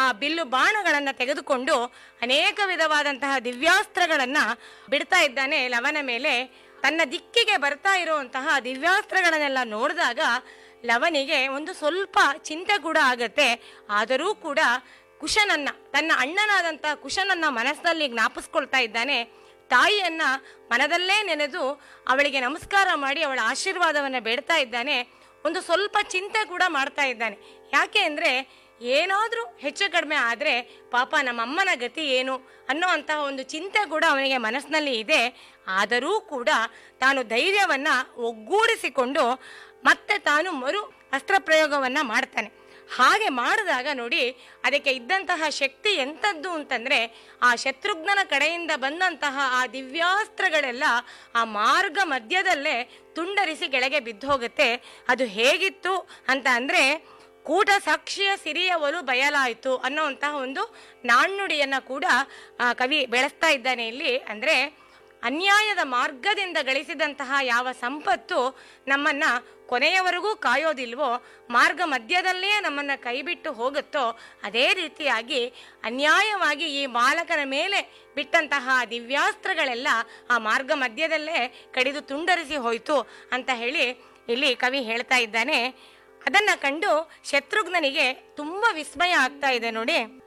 bill ಬಾಣಗಳನ್ನ ತೆಗೆದುಕೊಂಡು ಅನೇಕ ವಿಧವಾದಂತಹ ದಿವ್ಯಾಸ್ತ್ರಗಳನ್ನ ಬಿಡ್ತಾ ಇದ್ದಾನೆ ಲವನ ಮೇಲೆ ತನ್ನ ದಿಕ್ಕಿಗೆ ಬರ್ತಾ ಇರುವಂತಹ ದಿವ್ಯಾಸ್ತ್ರಗಳನ್ನೆಲ್ಲ ನೋಡಿದಾಗ ಲವನಿಗೆ ಒಂದು ಸ್ವಲ್ಪ ಚಿಂತೆ ಕೂಡ ಆಗತ್ತೆ ಆದರೂ ಕೂಡ ಕುಶನನ್ನ ತನ್ನ ಅಣ್ಣನಾದಂತಹ ಕುಶನನ್ನ ಮನಸ್ಸಿನಲ್ಲಿ ಜ್ಞಾಪಿಸ್ಕೊಳ್ತಾ ಇದ್ದಾನೆ ತಾಯಿಯನ್ನ ಮನದಲ್ಲೇ ನೆನೆದು ಅವಳಿಗೆ ನಮಸ್ಕಾರ ಮಾಡಿ ಅವಳ ಆಶೀರ್ವಾದವನ್ನ ಬೇಡ್ತಾ ಇದ್ದಾನೆ ಒಂದು ಸ್ವಲ್ಪ ಚಿಂತೆ ಕೂಡ ಮಾಡ್ತಾ ಇದ್ದಾನೆ ಯಾಕೆ ಅಂದ್ರೆ ಏನಾದ್ರೂ ಹೆಚ್ಚು ಕಡಿಮೆ ಆದ್ರೆ ಪಾಪ ನಮ್ಮಮ್ಮನ ಗತಿ ಏನು ಅನ್ನೋ ಅಂತಹ ಒಂದು ಚಿಂತೆ ಕೂಡ ಅವನಿಗೆ ಮನಸ್ಸಿನಲ್ಲಿ ಇದೆ ಆದರೂ ಕೂಡ ತಾನು ಧೈರ್ಯವನ್ನ ಒಗ್ಗೂಡಿಸಿಕೊಂಡು ಮತ್ತೆ ತಾನು ಮರು ಅಸ್ತ್ರ ಪ್ರಯೋಗವನ್ನ ಮಾಡ್ತಾನೆ ಹಾಗೆ ಮಾಡಿದಾಗ ನೋಡಿ ಅದಕ್ಕೆ ಇದ್ದಂತಹ ಶಕ್ತಿ ಎಂಥದ್ದು ಅಂತಂದ್ರೆ ಆ ಶತ್ರುಘ್ನನ ಕಡೆಯಿಂದ ಬಂದಂತಹ ಆ ದಿವ್ಯಾಸ್ತ್ರಗಳೆಲ್ಲ ಆ ಮಾರ್ಗ ಮಧ್ಯದಲ್ಲೇ ತುಂಡರಿಸಿ ಕೆಳಗೆ ಬಿದ್ದೋಗುತ್ತೆ ಅದು ಹೇಗಿತ್ತು ಅಂತ ಅಂದ್ರೆ ಕೂಟ ಸಾಕ್ಷಿಯ ಸಿರಿಯ ಒಲು ಬಯಲಾಯಿತು ಅನ್ನೋಂತಹ ಒಂದು ನಾಣ್ಣುಡಿಯನ್ನ ಕೂಡ ಆ, ಕವಿ ಬೆಳೆಸ್ತಾ ಇದ್ದಾನೆ ಇಲ್ಲಿ ಅಂದ್ರೆ ಅನ್ಯಾಯದ ಮಾರ್ಗದಿಂದ ಗಳಿಸಿದಂತಹ ಯಾವ ಸಂಪತ್ತು ನಮ್ಮನ್ನ ಕೊನೆಯವರೆಗೂ ಕಾಯೋದಿಲ್ವೋ ಮಾರ್ಗ ಮಧ್ಯದಲ್ಲೇ ನಮ್ಮನ್ನ ಕೈಬಿಟ್ಟು ಹೋಗುತ್ತೋ ಅದೇ ರೀತಿಯಾಗಿ ಅನ್ಯಾಯವಾಗಿ ಈ ಬಾಲಕನ ಮೇಲೆ ಬಿಟ್ಟಂತಹ ದಿವ್ಯಾಸ್ತ್ರಗಳೆಲ್ಲ ಆ ಮಾರ್ಗ ಮಧ್ಯದಲ್ಲೇ ಕಡಿದು ತುಂಡರಿಸಿ ಹೋಯ್ತು ಅಂತ ಹೇಳಿ ಇಲ್ಲಿ ಕವಿ ಹೇಳ್ತಾ ಇದ್ದಾನೆ ಅದನ್ನ ಕಂಡು ಶತ್ರುಘ್ನನಿಗೆ ತುಂಬಾ ವಿಸ್ಮಯ ಆಗ್ತಾ ಇದೆ ನೋಡಿ